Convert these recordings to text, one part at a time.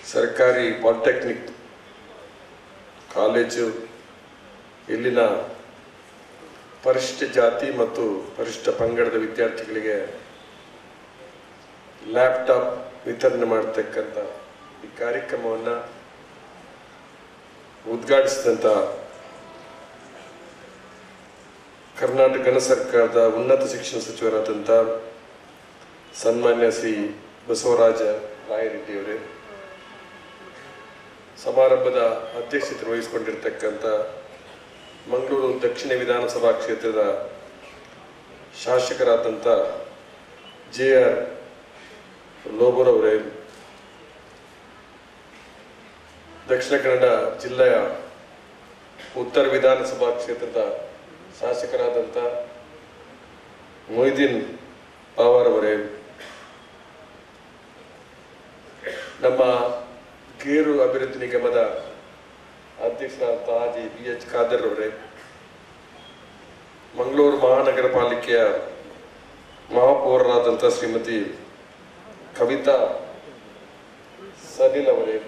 ಸರ್ಕಾರಿ polytechnic college ಇಲ್ಲಿನ ಪರಿಶಿಷ್ಟ ಜಾತಿ ಮತ್ತು ಪರಿಶಿಷ್ಟ ಪಂಗಡದ ವಿದ್ಯಾರ್ಥಿಗಳಿಗೆ ಲ್ಯಾಪ್ಟಾಪ್ ವಿತರಣೆ ಮಾಡತಕ್ಕಂಥ ಈ ಕಾರ್ಯಕ್ರಮವನ್ನು ಉದ್ಘಾಟಿಸಿದಂಥ ಕರ್ನಾಟಕ ಘನ ಸರ್ಕಾರದ ಉನ್ನತ ಶಿಕ್ಷಣ ಸಚಿವರಾದಂಥ ಸನ್ಮಾನ್ಯ ಶ್ರೀ ಬಸವರಾಜ ರಾಯರೆಡ್ಡಿಯವರೇ ಸಮಾರಂಭದ ಅಧ್ಯಕ್ಷತೆ ವಹಿಸಿಕೊಂಡಿರ್ತಕ್ಕಂಥ ಮಂಗಳೂರು ದಕ್ಷಿಣ ವಿಧಾನಸಭಾ ಕ್ಷೇತ್ರದ ಶಾಸಕರಾದಂಥ ಜೆ ಆರ್ ಲೋಬರವರೇ ದಕ್ಷಿಣ ಕನ್ನಡ ಜಿಲ್ಲೆಯ ಉತ್ತರ ವಿಧಾನಸಭಾ ಕ್ಷೇತ್ರದ ಶಾಸಕರಾದಂಥ ಮೊಯ್ದೀನ್ ಪವಾರ್ ಅವರೇ ನಮ್ಮ ಗೇರು ಅಭಿವೃದ್ಧಿ ನಿಗಮದ ಅಧ್ಯಕ್ಷರಾದ ಹಾಜಿ ಬಿ ಎಚ್ ಖಾದರ್ ಅವರೇ ಮಂಗಳೂರು ಮಹಾನಗರ ಪಾಲಿಕೆಯ ಮಹಾಪೌರರಾದಂಥ ಶ್ರೀಮತಿ ಕವಿತಾ ಸನಿಲ್ ಅವರೇ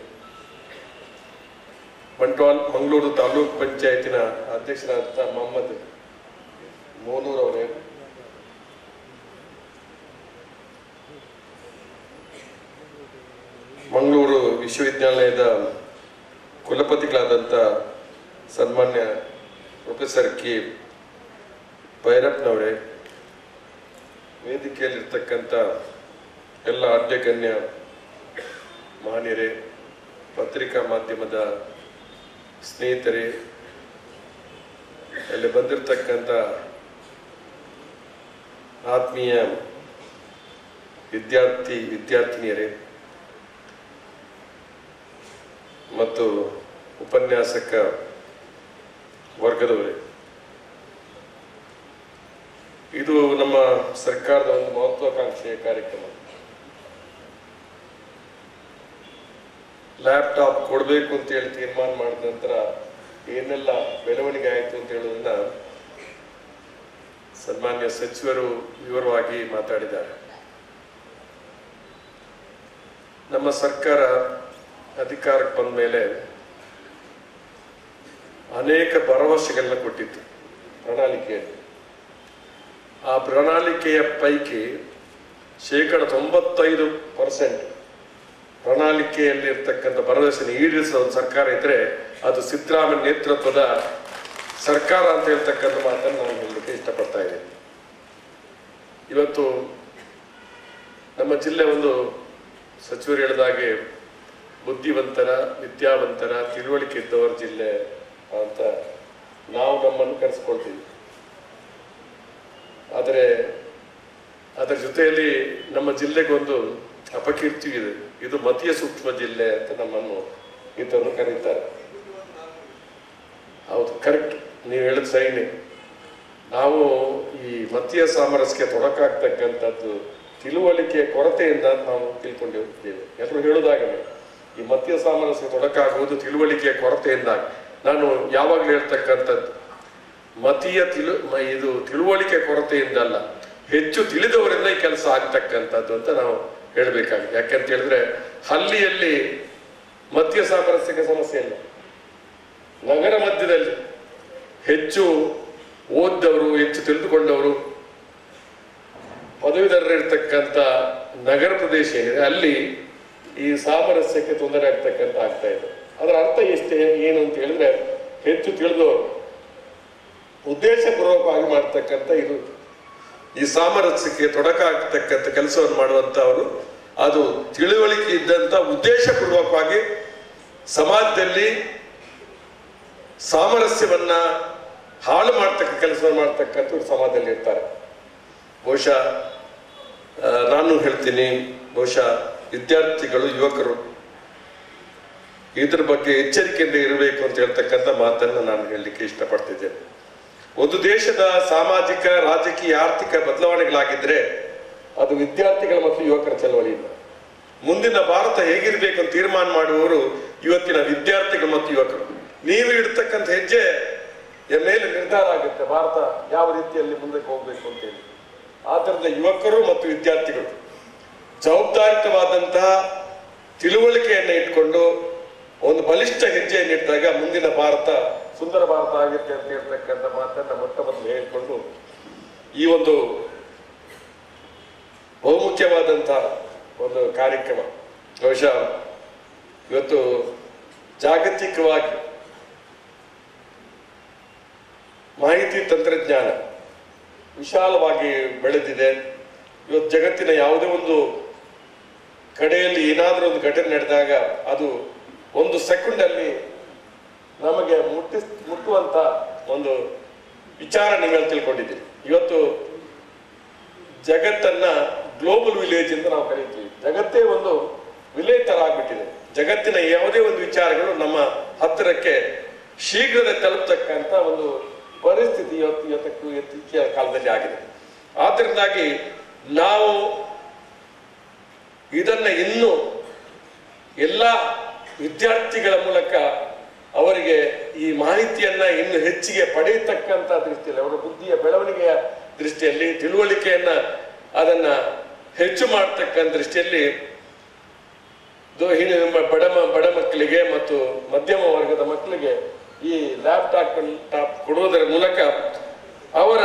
ಬಂಟ್ವಾಲ್ ಮಂಗಳೂರು ತಾಲೂಕು ಪಂಚಾಯತಿನ ಅಧ್ಯಕ್ಷರಾದಂಥ ಮೊಹಮ್ಮದ್ ಮೋನೂರ್ ಅವರೇ ಮಂಗಳೂರು ವಿಶ್ವವಿದ್ಯಾಲಯದ ಕುಲಪತಿಗಳಾದಂಥ ಸನ್ಮಾನ್ಯ ಪ್ರೊಫೆಸರ್ ಕೆ ಭೈರಪ್ಪನವರೇ ವೇದಿಕೆಯಲ್ಲಿರ್ತಕ್ಕಂಥ ಎಲ್ಲ ಅಡ್ಯಗಣ್ಯ ಮಾನ್ಯರೇ ಪತ್ರಿಕಾ ಮಾಧ್ಯಮದ ಸ್ನೇಹಿತರೇ ಅಲ್ಲಿ ಬಂದಿರತಕ್ಕಂಥ ಆತ್ಮೀಯ ವಿದ್ಯಾರ್ಥಿ ವಿದ್ಯಾರ್ಥಿನಿಯರೇ ಮತ್ತು ಉಪನ್ಯಾಸಕ ವರ್ಗದವರೇ ಇದು ನಮ್ಮ ಸರ್ಕಾರದ ಒಂದು ಮಹತ್ವಾಕಾಂಕ್ಷೆಯ ಕಾರ್ಯಕ್ರಮ ಲ್ಯಾಪ್ಟಾಪ್ ಕೊಡಬೇಕು ಅಂತ ಹೇಳಿ ತೀರ್ಮಾನ ಮಾಡಿದ ನಂತರ ಏನೆಲ್ಲ ಬೆಳವಣಿಗೆ ಆಯಿತು ಅಂತ ಹೇಳೋದನ್ನ ಸನ್ಮಾನ್ಯ ಸಚಿವರು ವಿವರವಾಗಿ ಮಾತಾಡಿದ್ದಾರೆ ನಮ್ಮ ಸರ್ಕಾರ ಅಧಿಕಾರಕ್ಕೆ ಬಂದ ಮೇಲೆ ಅನೇಕ ಭರವಸೆಗಳನ್ನ ಕೊಟ್ಟಿತ್ತು ಪ್ರಣಾಳಿಕೆಯಲ್ಲಿ ಆ ಪ್ರಣಾಳಿಕೆಯ ಪೈಕಿ ಶೇಕಡ ತೊಂಬತ್ತೈದು ಪರ್ಸೆಂಟ್ ಪ್ರಣಾಳಿಕೆಯಲ್ಲಿ ಇರ್ತಕ್ಕಂಥ ಭರವಸೆನ ಈಡೇರಿಸಿದ ಒಂದು ಸರ್ಕಾರ ಇದ್ರೆ ಅದು ಸಿದ್ದರಾಮಯ್ಯ ನೇತೃತ್ವದ ಸರ್ಕಾರ ಅಂತ ಹೇಳ್ತಕ್ಕಂಥ ಮಾತನ್ನು ನಾನು ಹೇಳಲಿಕ್ಕೆ ಇಷ್ಟಪಡ್ತಾ ಇದ್ದೀನಿ ಇವತ್ತು ನಮ್ಮ ಜಿಲ್ಲೆ ಒಂದು ಸಚಿವರು ಹೇಳಿದಾಗೆ ಬುದ್ಧಿವಂತರ ವಿದ್ಯಾವಂತರ ತಿಳುವಳಿಕೆ ಇದ್ದವರ ಜಿಲ್ಲೆ ಅಂತ ನಾವು ನಮ್ಮನ್ನು ಕರೆಸ್ಕೊಳ್ತೀವಿ ಆದರೆ ಅದರ ಜೊತೆಯಲ್ಲಿ ನಮ್ಮ ಜಿಲ್ಲೆಗೊಂದು ಅಪಕೀರ್ತಿ ಇದೆ ಇದು ಮತೀಯ ಸೂಕ್ಷ್ಮ ಜಿಲ್ಲೆ ಅಂತ ನಮ್ಮನ್ನು ಇತರರು ಕರೀತಾರೆ ಹೌದು ಕರೆಕ್ಟ್ ನೀವು ಹೇಳಿದ ಸರಿನೇ ನಾವು ಈ ಮತೀಯ ಸಾಮರಸ್ಯಕ್ಕೆ ತೊಡಕಾಗ್ತಕ್ಕಂಥದ್ದು ತಿಳುವಳಿಕೆಯ ಕೊರತೆಯಿಂದ ನಾವು ತಿಳ್ಕೊಂಡಿದ್ದೇವೆ ಎಲ್ಲರೂ ಹೇಳೋದಾಗಲೇ ಈ ಮತೀಯ ಸಾಮರಸ್ಯಕ್ಕೆ ತೊಡಕಾಗುವುದು ತಿಳುವಳಿಕೆಯ ಕೊರತೆಯಿಂದ ನಾನು ಯಾವಾಗಲೂ ಹೇಳ್ತಕ್ಕಂಥದ್ದು ಮತೀಯ ತಿಳು ಮ- ಇದು ತಿಳುವಳಿಕೆ ಕೊರತೆಯಿಂದ ಅಲ್ಲ ಹೆಚ್ಚು ತಿಳಿದವರಿಂದ ಈ ಕೆಲಸ ಆಗ್ತಕ್ಕಂಥದ್ದು ಅಂತ ನಾವು ಹೇಳಬೇಕಾಗಿದೆ ಯಾಕೆಂತ ಹೇಳಿದ್ರೆ ಹಳ್ಳಿಯಲ್ಲಿ ಮತೀಯ ಸಾಮರಸ್ಯಕ್ಕೆ ಸಮಸ್ಯೆ ಇಲ್ಲ ನಗರ ಮಧ್ಯದಲ್ಲಿ ಹೆಚ್ಚು ಓದ್ದವರು ಹೆಚ್ಚು ತಿಳಿದುಕೊಂಡವರು ಪದವೀಧರರಿರ್ತಕ್ಕಂಥ ನಗರ ಪ್ರದೇಶ ಏನಿದೆ ಅಲ್ಲಿ ಈ ಸಾಮರಸ್ಯಕ್ಕೆ ತೊಂದರೆ ಆಗ್ತಕ್ಕಂಥ ಆಗ್ತಾ ಇದೆ ಅದರ ಅರ್ಥ ಎಷ್ಟೇ ಏನು ಅಂತ ಹೇಳಿದ್ರೆ ಹೆಚ್ಚು ತಿಳಿದವರು ಉದ್ದೇಶಪೂರ್ವಕವಾಗಿ ಮಾಡ್ತಕ್ಕಂಥ ಇದು ಈ ಸಾಮರಸ್ಯಕ್ಕೆ ತೊಡಕಾಗ್ತಕ್ಕಂಥ ಕೆಲಸವನ್ನು ಮಾಡುವಂತವರು ಅದು ತಿಳುವಳಿಕೆ ಇದ್ದಂತ ಉದ್ದೇಶಪೂರ್ವಕವಾಗಿ ಸಮಾಜದಲ್ಲಿ ಸಾಮರಸ್ಯವನ್ನ ಹಾಳು ಮಾಡ್ತಕ್ಕ ಕೆಲಸವನ್ನು ಮಾಡ್ತಕ್ಕಂಥ ಸಮಾಜದಲ್ಲಿ ಇರ್ತಾರೆ ಬಹುಶಃ ಆ, ನಾನು ಹೇಳ್ತೀನಿ ಬಹುಶಃ ವಿದ್ಯಾರ್ಥಿಗಳು ಯುವಕರು ಇದ್ರ ಬಗ್ಗೆ ಎಚ್ಚರಿಕೆಯಿಂದ ಇರಬೇಕು ಅಂತ ಹೇಳ್ತಕ್ಕಂಥ ಮಾತನ್ನು ನಾನು ಹೇಳಲಿಕ್ಕೆ ಇಷ್ಟಪಡ್ತಿದ್ದೇನೆ ಒಂದು ದೇಶದ ಸಾಮಾಜಿಕ ರಾಜಕೀಯ ಆರ್ಥಿಕ ಬದಲಾವಣೆಗಳಾಗಿದ್ರೆ ಅದು ವಿದ್ಯಾರ್ಥಿಗಳ ಮತ್ತು ಯುವಕರ ಚಳವಳಿಯಿಂದ ಮುಂದಿನ ಭಾರತ ಹೇಗಿರ್ಬೇಕು ಅಂತ ತೀರ್ಮಾನ ಮಾಡುವವರು ಇವತ್ತಿನ ವಿದ್ಯಾರ್ಥಿಗಳು ಮತ್ತು ಯುವಕರು ನೀವು ಇಡ್ತಕ್ಕಂಥ ಹೆಜ್ಜೆ ಮೇಲೆ ನಿರ್ಧಾರ ಆಗುತ್ತೆ ಭಾರತ ಯಾವ ರೀತಿಯಲ್ಲಿ ಮುಂದಕ್ಕೆ ಹೋಗ್ಬೇಕು ಅಂತೇಳಿ ಆದ್ದರಿಂದ ಯುವಕರು ಮತ್ತು ವಿದ್ಯಾರ್ಥಿಗಳು ಜವಾಬ್ದಾರಿತವಾದಂತಹ ತಿಳುವಳಿಕೆಯನ್ನು ಇಟ್ಕೊಂಡು ಒಂದು ಬಲಿಷ್ಠ ಹೆಜ್ಜೆಯನ್ನು ಇಟ್ಟಾಗ ಮುಂದಿನ ಭಾರತ ಸುಂದರ ಭಾರತ ಆಗುತ್ತೆ ಅಂತ ಹೇಳ್ತಕ್ಕಂಥ ಮಾತನ್ನ ಮೊಟ್ಟ ಮೊದಲು ಹೇಳಿಕೊಂಡು ಈ ಒಂದು ಬಹುಮುಖ್ಯವಾದಂಥ ಒಂದು ಕಾರ್ಯಕ್ರಮ ಬಹುಶಃ ಇವತ್ತು ಜಾಗತಿಕವಾಗಿ ಮಾಹಿತಿ ತಂತ್ರಜ್ಞಾನ ವಿಶಾಲವಾಗಿ ಬೆಳೆದಿದೆ ಇವತ್ತು ಜಗತ್ತಿನ ಯಾವುದೇ ಒಂದು ಕಡೆಯಲ್ಲಿ ಏನಾದರೂ ಒಂದು ಘಟನೆ ನಡೆದಾಗ ಅದು ಒಂದು ಸೆಕೆಂಡ್ ಅಲ್ಲಿ ನಮಗೆ ಮುಟ್ಟಿ ಮುಟ್ಟುವಂತ ಒಂದು ವಿಚಾರ ನೀವೆಲ್ಲ ತಿಳ್ಕೊಂಡಿದ್ದೀರಿ ಇವತ್ತು ಜಗತ್ತನ್ನ ಗ್ಲೋಬಲ್ ವಿಲೇಜ್ ಅಂತ ನಾವು ಕರೀತೀವಿ ಜಗತ್ತೇ ಒಂದು ವಿಲೇಜ್ ತರ ಆಗ್ಬಿಟ್ಟಿದೆ ಜಗತ್ತಿನ ಯಾವುದೇ ಒಂದು ವಿಚಾರಗಳು ನಮ್ಮ ಹತ್ತಿರಕ್ಕೆ ಶೀಘ್ರದ ತಲುಪತಕ್ಕಂತ ಒಂದು ಪರಿಸ್ಥಿತಿ ಇವತ್ತು ಇವತ್ತಕ್ಕೂ ಇತ್ತೀಚಿನ ಕಾಲದಲ್ಲಿ ಆಗಿದೆ ಆದ್ದರಿಂದಾಗಿ ನಾವು ಇದನ್ನ ಇನ್ನು ಎಲ್ಲ ವಿದ್ಯಾರ್ಥಿಗಳ ಮೂಲಕ ಅವರಿಗೆ ಈ ಮಾಹಿತಿಯನ್ನ ಇನ್ನು ಹೆಚ್ಚಿಗೆ ಪಡೆಯತಕ್ಕಂತ ದೃಷ್ಟಿಯಲ್ಲಿ ಅವರ ಬುದ್ಧಿಯ ಬೆಳವಣಿಗೆಯ ದೃಷ್ಟಿಯಲ್ಲಿ ತಿಳುವಳಿಕೆಯನ್ನ ಅದನ್ನ ಹೆಚ್ಚು ಮಾಡತಕ್ಕಂಥ ದೃಷ್ಟಿಯಲ್ಲಿ ದೊ- ಹಿನ- ಬಡ ಮ- ಬಡ ಮಕ್ಕಳಿಗೆ ಮತ್ತು ಮಧ್ಯಮ ವರ್ಗದ ಮಕ್ಕಳಿಗೆ ಈ ಲ್ಯಾಪ್ಟಾಪ್ ಟಾಪ್ ಕೊಡುವುದರ ಮೂಲಕ ಅವರ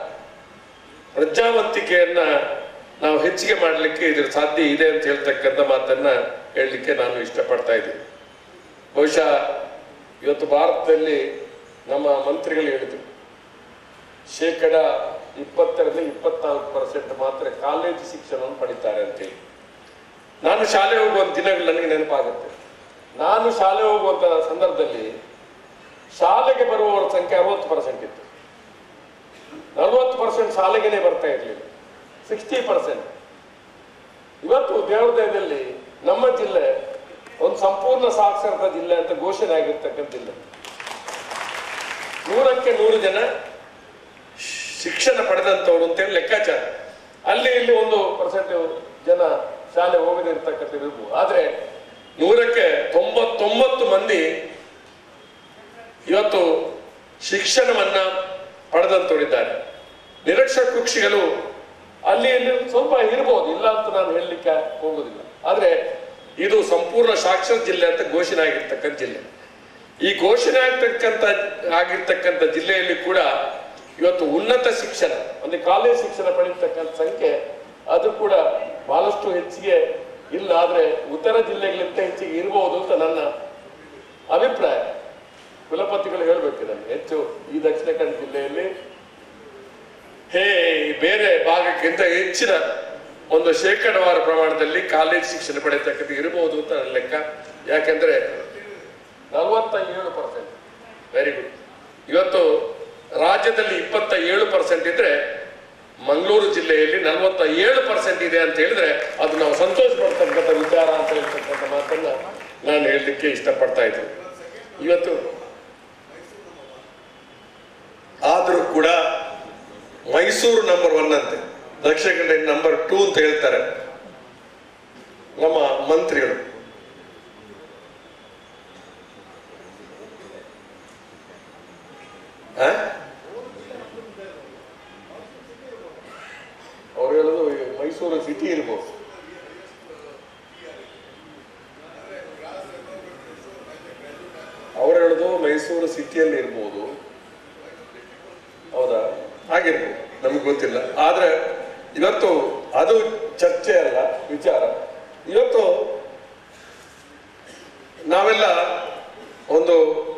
ಪ್ರಜ್ಞಾವಂತಿಕೆಯನ್ನ ನಾವು ಹೆಚ್ಚಿಗೆ ಮಾಡಲಿಕ್ಕೆ ಇದ್ರ ಸಾಧ್ಯ ಇದೆ ಅಂತ ಹೇಳ್ತಕ್ಕಂಥ ಮಾತನ್ನ ಹೇಳಲಿಕ್ಕೆ ನಾನು ಇಷ್ಟಪಡ್ತಾ ಇದ್ದೀನಿ ಬಹುಶಃ ಇವತ್ತು ಭಾರತದಲ್ಲಿ ನಮ್ಮ ಮಂತ್ರಿಗಳು ಹೇಳಿದ್ರು ಶೇಕಡ ಇಪ್ಪತ್ತರಿಂದ ಇಪ್ಪತ್ನಾಲ್ಕು ಪರ್ಸೆಂಟ್ ಮಾತ್ರ ಕಾಲೇಜು ಶಿಕ್ಷಣವನ್ನು ಪಡಿತಾರೆ ಅಂತೇಳಿ ನಾನು ಶಾಲೆ ಹೋಗುವ ದಿನಗಳು ನನಗೆ ನೆನಪಾಗುತ್ತೆ ನಾನು ಶಾಲೆ ಹೋಗುವಂತ ಸಂದರ್ಭದಲ್ಲಿ ಶಾಲೆಗೆ ಬರುವವರ ಸಂಖ್ಯೆ ಅರವತ್ತು ಪರ್ಸೆಂಟ್ ಇತ್ತು ನಲವತ್ತು ಪರ್ಸೆಂಟ್ ಶಾಲೆಗೇನೆ ಬರ್ತಾ ಇರಲಿಲ್ಲ ಸಿಕ್ಸ್ಟಿ ಪರ್ಸೆಂಟ್ ಇವತ್ತು ದೇವೋದಯದಲ್ಲಿ ನಮ್ಮ ಜಿಲ್ಲೆ ಒಂದು ಸಂಪೂರ್ಣ ಸಾಕ್ಷರತಾ ಜಿಲ್ಲೆ ಅಂತ ಘೋಷಣೆ ಆಗಿರ್ತಕ್ಕಂಥ ಜಿಲ್ಲೆ ನೂರಕ್ಕೆ ನೂರು ಜನ ಶಿಕ್ಷಣ ಪಡೆದಂತವ್ರು ಅಂತೇಳಿ ಲೆಕ್ಕಾಚಾರ ಅಲ್ಲಿ ಇಲ್ಲಿ ಒಂದು ಪರ್ಸೆಂಟ್ ಜನ ಶಾಲೆ ಹೋಗದೆ ಇರ್ತಕ್ಕಂಥ ಇರ್ಬೋದು ಆದ್ರೆ ನೂರಕ್ಕೆ ತೊಂಬತ್ತೊಂಬತ್ತು ಮಂದಿ ಇವತ್ತು ಶಿಕ್ಷಣವನ್ನ ಪಡೆದಂತವರಿದ್ದಾರೆ ನಿರಕ್ಷರ ಕುಕ್ಷಿಗಳು ಅಲ್ಲಿ ಇಲ್ಲಿ ಸ್ವಲ್ಪ ಇರ್ಬೋದು ಇಲ್ಲ ಅಂತ ನಾನು ಹೇಳಲಿಕ್ಕೆ ಹೋಗುದಿಲ್ಲ ಆದ್ರೆ ಇದು ಸಂಪೂರ್ಣ ಸಾಕ್ಷರ ಜಿಲ್ಲೆ ಅಂತ ಘೋಷಣೆ ಆಗಿರ್ತಕ್ಕಂಥ ಜಿಲ್ಲೆ ಈ ಘೋಷಣೆ ಆಗ್ತಕ್ಕಂಥ ಆಗಿರ್ತಕ್ಕಂಥ ಜಿಲ್ಲೆಯಲ್ಲಿ ಕೂಡ ಇವತ್ತು ಉನ್ನತ ಶಿಕ್ಷಣ ಅಂದ್ರೆ ಕಾಲೇಜ್ ಶಿಕ್ಷಣ ಪಡೆಯತಕ್ಕಂಥ ಸಂಖ್ಯೆ ಅದು ಕೂಡ ಬಹಳಷ್ಟು ಹೆಚ್ಚಿಗೆ ಇಲ್ಲ ಆದ್ರೆ ಉತ್ತರ ಜಿಲ್ಲೆಗಳಿಂದ ಹೆಚ್ಚಿಗೆ ಇರಬಹುದು ಅಂತ ನನ್ನ ಅಭಿಪ್ರಾಯ ಕುಲಪತಿಗಳು ಹೇಳ್ಬೇಕು ನನಗೆ ಹೆಚ್ಚು ಈ ದಕ್ಷಿಣ ಕನ್ನಡ ಜಿಲ್ಲೆಯಲ್ಲಿ ಹೇ ಬೇರೆ ಭಾಗಕ್ಕಿಂತ ಹೆಚ್ಚಿನ ಒಂದು ಶೇಕಡವಾರ ಪ್ರಮಾಣದಲ್ಲಿ ಕಾಲೇಜ್ ಶಿಕ್ಷಣ ಪಡೆಯತಕ್ಕಂಥ ಇರಬಹುದು ಅಂತ ನನ್ನ ಲೆಕ್ಕ ಯಾಕೆಂದ್ರೆ ನಲವತ್ತ ಏಳು ಪರ್ಸೆಂಟ್ ವೆರಿ ಗುಡ್ ಇವತ್ತು ರಾಜ್ಯದಲ್ಲಿ ಇಪ್ಪತ್ತ ಏಳು ಪರ್ಸೆಂಟ್ ಇದ್ರೆ ಮಂಗಳೂರು ಜಿಲ್ಲೆಯಲ್ಲಿ ನಲವತ್ತ ಏಳು ಪರ್ಸೆಂಟ್ ಇದೆ ಅಂತ ಹೇಳಿದ್ರೆ ಅದು ನಾವು ಸಂತೋಷ ಪಡ್ತಕ್ಕಂಥ ವಿಚಾರ ಅಂತ ಹೇಳ್ತಕ್ಕಂಥ ಮಾತನ್ನ ನಾನು ಹೇಳಲಿಕ್ಕೆ ಇಷ್ಟಪಡ್ತಾ ಇದ್ದೀನಿ ಇವತ್ತು ಆದರೂ ಕೂಡ ಮೈಸೂರು ನಂಬರ್ ಒನ್ ಅಂತೆ ದಕ್ಷಿಣ ಕನ್ನಡ ನಂಬರ್ ಟೂ ಅಂತ ಹೇಳ್ತಾರೆ ನಮ್ಮ ಮಂತ್ರಿಗಳು ಆ? ಅವ್ರು ಹೇಳೋದು ಈ ಮೈಸೂರು ಸಿಟಿ ಇರ್ಬೋದು ಅವ್ರು ಹೇಳೋದು ಮೈಸೂರು ಸಿಟಿಯಲ್ಲಿ ಇರ್ಬೋದು ಹೌದಾ ಆಗಿರ್ಬೋದು ನಮಗೆ ಗೊತ್ತಿಲ್ಲ ಆದ್ರೆ ಇವತ್ತು ಅದು ಚರ್ಚೆ ಅಲ್ಲ ವಿಚಾರ ಇವತ್ತು ನಾವೆಲ್ಲ ಒಂದು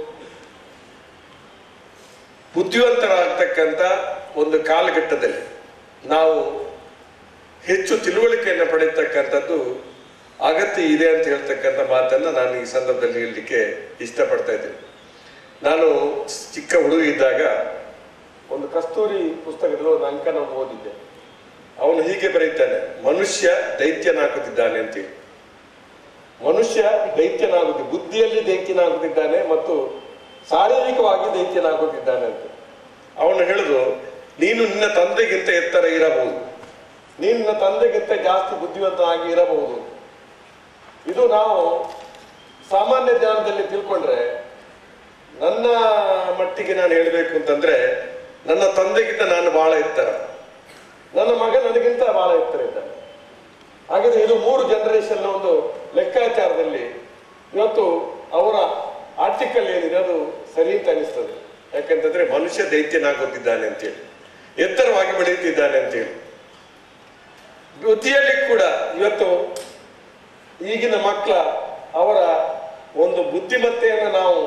ಬುದ್ಧಿವಂತರಾಗ್ತಕ್ಕಂಥ ಒಂದು ಕಾಲಘಟ್ಟದಲ್ಲಿ ನಾವು ಹೆಚ್ಚು ತಿಳುವಳಿಕೆಯನ್ನು ಪಡೆಯತಕ್ಕಂಥದ್ದು ಅಗತ್ಯ ಇದೆ ಅಂತ ಹೇಳ್ತಕ್ಕಂಥ ಮಾತನ್ನ ನಾನು ಈ ಸಂದರ್ಭದಲ್ಲಿ ಹೇಳಲಿಕ್ಕೆ ಇಷ್ಟಪಡ್ತಾ ಇದ್ದೀನಿ ನಾನು ಚಿಕ್ಕ ಹುಡುಗ ಇದ್ದಾಗ ಒಂದು ಕಸ್ತೂರಿ ಪುಸ್ತಕದಲ್ಲಿ ಒಂದು ಅಂಕ ನಾನು ಓದಿದ್ದೆ ಅವನು ಹೀಗೆ ಬರೀತಾನೆ ಮನುಷ್ಯ ದೈತ್ಯನಾಗುತ್ತಿದ್ದಾನೆ ಅಂತೇಳಿ ಮನುಷ್ಯ ದೈತ್ಯನಾಗುತ್ತಿ ಬುದ್ಧಿಯಲ್ಲಿ ದೈತ್ಯನಾಗುತ್ತಿದ್ದಾನೆ ಮತ್ತು ಶಾರೀರಿಕವಾಗಿ ದೈತ್ಯನಾಗುತ್ತಿದ್ದಾನೆ ಅಂತ ಅವನು ಹೇಳಿದ್ರು ನೀನು ನಿನ್ನ ತಂದೆಗಿಂತ ಎತ್ತರ ಇರಬಹುದು ನೀನು ನಿನ್ನ ತಂದೆಗಿಂತ ಜಾಸ್ತಿ ಬುದ್ಧಿವಂತನಾಗಿ ಇರಬಹುದು ಇದು ನಾವು ಸಾಮಾನ್ಯ ಜ್ಞಾನದಲ್ಲಿ ತಿಳ್ಕೊಂಡ್ರೆ ನನ್ನ ಮಟ್ಟಿಗೆ ನಾನು ಹೇಳಬೇಕು ಅಂತಂದ್ರೆ ನನ್ನ ತಂದೆಗಿಂತ ನಾನು ಬಹಳ ಎತ್ತರ ನನ್ನ ಮಗ ನನಗಿಂತ ಬಹಳ ಎತ್ತರ ಇದ್ದಾನೆ ಹಾಗಾದ್ರೆ ಇದು ಮೂರು ಜನರೇಷನ್ ಒಂದು ಲೆಕ್ಕಾಚಾರ ದೈತ್ಯನಾಗುತ್ತಿದ್ದಾನೆ ಅಂತೇಳಿ ಎತ್ತರವಾಗಿ ಬೆಳೆಯುತ್ತಿದ್ದಾನೆ ಅಂತೇಳಿ ಬುದ್ಧಿಯಲ್ಲಿ ಕೂಡ ಇವತ್ತು ಈಗಿನ ಮಕ್ಕಳ ಅವರ ಒಂದು ಬುದ್ಧಿಮತ್ತೆಯನ್ನು ನಾವು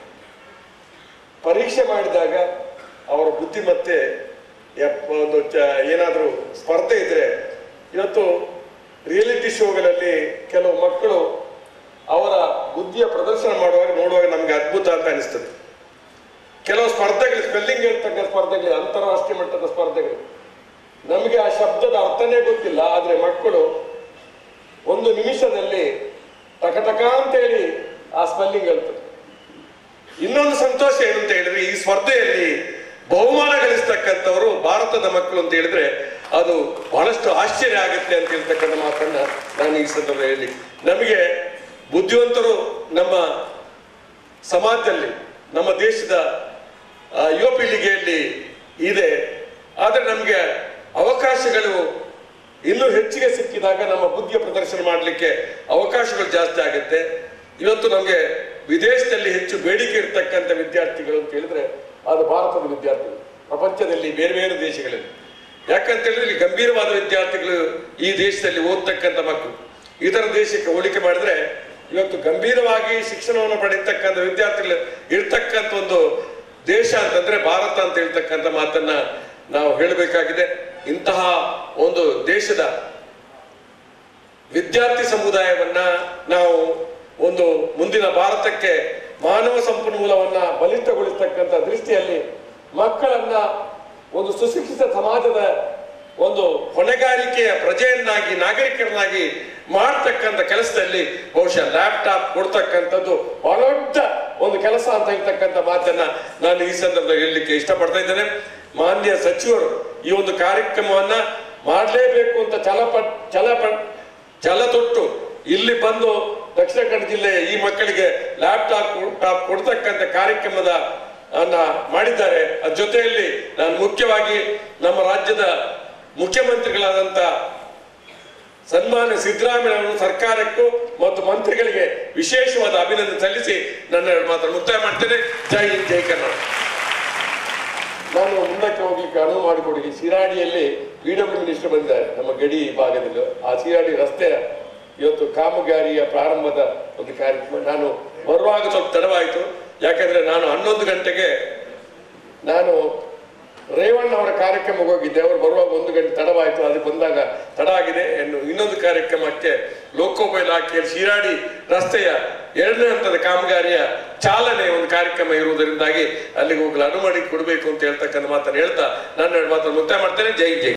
ಪರೀಕ್ಷೆ ಮಾಡಿದಾಗ ಅವರ ಬುದ್ಧಿಮತ್ತೆ ಎಪ್ಪ- ಒಂದು ಚ- ಏನಾದರೂ ಸ್ಪರ್ಧೆ ಇದ್ರೆ ಇವತ್ತು ರಿಯಾಲಿಟಿ ಶೋಗಳಲ್ಲಿ ಕೆಲವು ಮಕ್ಕಳು ಅವರ ಬುದ್ಧಿಯ ಪ್ರದರ್ಶನ ಮಾಡುವಾಗ ನೋಡುವಾಗ ನಮ್ಗೆ ಅದ್ಭುತ ಅಂತ ಅನಿಸ್ತದೆ ಕೆಲವು ಸ್ಪರ್ಧೆಗಳು ಸ್ಪೆಲ್ಲಿಂಗ್ ಹೇಳ್ತಕ್ಕ ಸ್ಪರ್ಧೆಗಳು ಅಂತಾರಾಷ್ಟ್ರೀಯ ಮಟ್ಟದ ಸ್ಪರ್ಧೆಗಳು ನಮಗೆ ಆ ಶಬ್ದದ ಅರ್ಥನೇ ಗೊತ್ತಿಲ್ಲ ಆದ್ರೆ ಮಕ್ಕಳು ಒಂದು ನಿಮಿಷದಲ್ಲಿ ಟಕ ಟಕ ಅಂತೇಳಿ ಆ ಸ್ಪೆಲ್ಲಿಂಗ್ ಹೇಳ್ತಾರೆ ಇನ್ನೊಂದು ಸಂತೋಷ ಏನು ಅಂತ ಹೇಳಿದ್ರೆ ಈ ಸ್ಪರ್ಧೆಯಲ್ಲಿ ಬಹುಮಾನ ಗಳಿಸ್ತಕ್ಕಂಥವರು ಭಾರತದ ಮಕ್ಕಳು ಅಂತ ಹೇಳಿದ್ರೆ ಅದು ಬಹಳಷ್ಟು ಆಶ್ಚರ್ಯ ಆಗುತ್ತೆ ಅಂತ ಹೇಳ್ತಕ್ಕಂಥ ಮಾತನ್ನ ನಾನು ಈ ಸಂದರ್ಭ ಹೇಳಿ ನಮಗೆ ಬುದ್ಧಿವಂತರು ನಮ್ಮ ಸಮಾಜದಲ್ಲಿ ನಮ್ಮ ದೇಶದ ಆ, ಯುವ ಪೀಳಿಗೆಯಲ್ಲಿ ಇದೆ ಆದರೆ ನಮಗೆ ಅವಕಾಶಗಳು ಇನ್ನೂ ಹೆಚ್ಚಿಗೆ ಸಿಕ್ಕಿದಾಗ ನಮ್ಮ ಬುದ್ಧಿಯ ಪ್ರದರ್ಶನ ಮಾಡಲಿಕ್ಕೆ ಅವಕಾಶಗಳು ಜಾಸ್ತಿ ಆಗುತ್ತೆ ಇವತ್ತು ನಮಗೆ ವಿದೇಶದಲ್ಲಿ ಹೆಚ್ಚು ಬೇಡಿಕೆ ಇರ್ತಕ್ಕಂಥ ವಿದ್ಯಾರ್ಥಿಗಳು ಅಂತ ಹೇಳಿದ್ರೆ ಅದು ಭಾರತದ ವಿದ್ಯಾರ್ಥಿಗಳು ಪ್ರಪಂಚದಲ್ಲಿ ಬೇರೆ ಬೇರೆ ದೇಶಗಳಲ್ಲಿ ಯಾಕಂತ ಹೇಳಿದ್ರೆ ಇಲ್ಲಿ ಗಂಭೀರವಾದ ವಿದ್ಯಾರ್ಥಿಗಳು ಈ ದೇಶದಲ್ಲಿ ಓದ್ತಕ್ಕಂಥ ಮಕ್ಕಳು ಇತರ ದೇಶಕ್ಕೆ ಹೋಲಿಕೆ ಮಾಡಿದ್ರೆ ಇವತ್ತು ಗಂಭೀರವಾಗಿ ಶಿಕ್ಷಣವನ್ನು ಪಡೆಯತಕ್ಕಂಥ ವಿದ್ಯಾರ್ಥಿಗಳು ಇರ್ತಕ್ಕಂಥ ಒಂದು ದೇಶ ಅಂತಂದ್ರೆ ಭಾರತ ಅಂತ ಹೇಳ್ತಕ್ಕಂಥ ಮಾತನ್ನ ನಾವು ಹೇಳಬೇಕಾಗಿದೆ ಇಂತಹ ಒಂದು ದೇಶದ ವಿದ್ಯಾರ್ಥಿ ಸಮುದಾಯವನ್ನ ನಾವು ಒಂದು ಮುಂದಿನ ಭಾರತಕ್ಕೆ ಮಾನವ ಸಂಪನ್ಮೂಲವನ್ನ ಬಲಿಷ್ಠಗೊಳಿಸ್ತಕ್ಕಂಥ ದೃಷ್ಟಿಯಲ್ಲಿ ಮಕ್ಕಳನ್ನ ಒಂದು ಸುಶಿಕ್ಷಿತ ಸಮಾಜದ ಒಂದು ಹೊಣೆಗಾರಿಕೆಯ ಪ್ರಜೆಯನ್ನಾಗಿ ನಾಗರಿಕರನ್ನಾಗಿ ಮಾಡ್ತಕ್ಕಂಥ ಕೆಲಸದಲ್ಲಿ ಬಹುಶಃ ಲ್ಯಾಪ್ಟಾಪ್ ಕೊಡ್ತಕ್ಕಂಥದ್ದು ಬಹಳ ದೊಡ್ಡ ಒಂದು ಕೆಲಸ ಅಂತ ಹೇಳ್ತಕ್ಕಂಥ ಮಾತನ್ನ ನಾನು ಈ ಸಂದರ್ಭದಲ್ಲಿ ಹೇಳಲಿಕ್ಕೆ ಇಷ್ಟಪಡ್ತಾ ಇದ್ದೇನೆ ಮಾನ್ಯ ಸಚಿವರು ಈ ಒಂದು ಕಾರ್ಯಕ್ರಮವನ್ನ ಮಾಡಲೇಬೇಕು ಅಂತ ಛಲಪ ಛಲಪ ಛಲ ತೊಟ್ಟು ಇಲ್ಲಿ ಬಂದು ದಕ್ಷಿಣ ಕನ್ನಡ ಜಿಲ್ಲೆಯ ಈ ಮಕ್ಕಳಿಗೆ ಲ್ಯಾಪ್ಟಾಪ್ ಟಾಪ್ ಕೊಡ್ತಕ್ಕಂಥ ಕಾರ್ಯಕ್ರಮದ ಅನ್ನ ಮಾಡಿದ್ದಾರೆ ಅದ್ರ ಜೊತೆಯಲ್ಲಿ ನಾನು ಮುಖ್ಯವಾಗಿ ನಮ್ಮ ರಾಜ್ಯದ ಮುಖ್ಯಮಂತ್ರಿಗಳಾದಂತ ಸನ್ಮಾನ್ಯ ಸಿದ್ದರಾಮಯ್ಯ ಅವರು ಸರ್ಕಾರಕ್ಕೂ ಮತ್ತು ಮಂತ್ರಿಗಳಿಗೆ ವಿಶೇಷವಾದ ಅಭಿನಂದನೆ ಸಲ್ಲಿಸಿ ನನ್ನ ಎರಡು ಮಾತನ್ನು ಮುಕ್ತಾಯ ಮಾಡ್ತೇನೆ ಜೈ ಹಿಂದ್ ಜೈ ಕರ್ನಾಟಕ ನಾನು ಮುಂದಕ್ಕೆ ಹೋಗ್ಲಿಕ್ಕೆ ಅನುವು ಮಾಡಿಕೊಡಿ ಶಿರಾಡಿಯಲ್ಲಿ ಪಿ ಡಬ್ಲ್ಯೂ ಮಿನಿಸ್ಟರ್ ಬಂದಿದ್ದಾರೆ ನಮ್ಮ ಗಡಿ ಭಾಗದಲ್ಲಿ ಆ ಶಿರಾಡಿ ರಸ್ತೆಯ ಇವತ್ತು ಕಾಮಗಾರಿಯ ಪ್ರಾರಂಭದ ಒಂದು ಕಾರ್ಯಕ್ರಮ ನಾನು ಬರುವಾಗ ಸ್ವಲ್ಪ ತಡವಾಯಿತು ಯಾಕಂದ್ರೆ ನಾನು ಹನ್ನೊಂದು ಗಂಟೆಗೆ ನಾನು ರೇವಣ್ಣ ಅವರ ಕಾರ್ಯಕ್ರಮಕ್ಕೆ ಹೋಗಿದ್ದೆ ಅವರು ಬರುವಾಗ ಒಂದು ಗಂಟೆ ತಡವಾಯಿತು ಅದು ಬಂದಾಗ ತಡ ಆಗಿದೆ ಇನ್ನು ಇನ್ನೊಂದು ಕಾರ್ಯಕ್ರಮಕ್ಕೆ ಲೋಕೋಪಯೋಗಿ ಇಲಾಖೆಯಲ್ಲಿ ಶಿರಾಡಿ ರಸ್ತೆಯ ಎರಡನೇ ಹಂತದ ಕಾಮಗಾರಿಯ ಚಾಲನೆ ಒಂದು ಕಾರ್ಯಕ್ರಮ ಇರುವುದರಿಂದಾಗಿ ಅಲ್ಲಿಗೆ ಹೋಗಲು ಅನುಮತಿ ಕೊಡಬೇಕು ಅಂತ ಹೇಳ್ತಕ್ಕಂಥ ಮಾತನ್ನು ಹೇಳ್ತಾ ನನ್ನ ಎರಡು ಮಾತನ್ನು ಮುಕ್ತಾಯ ಮಾಡ್ತೇನೆ ಜೈ ಜೈ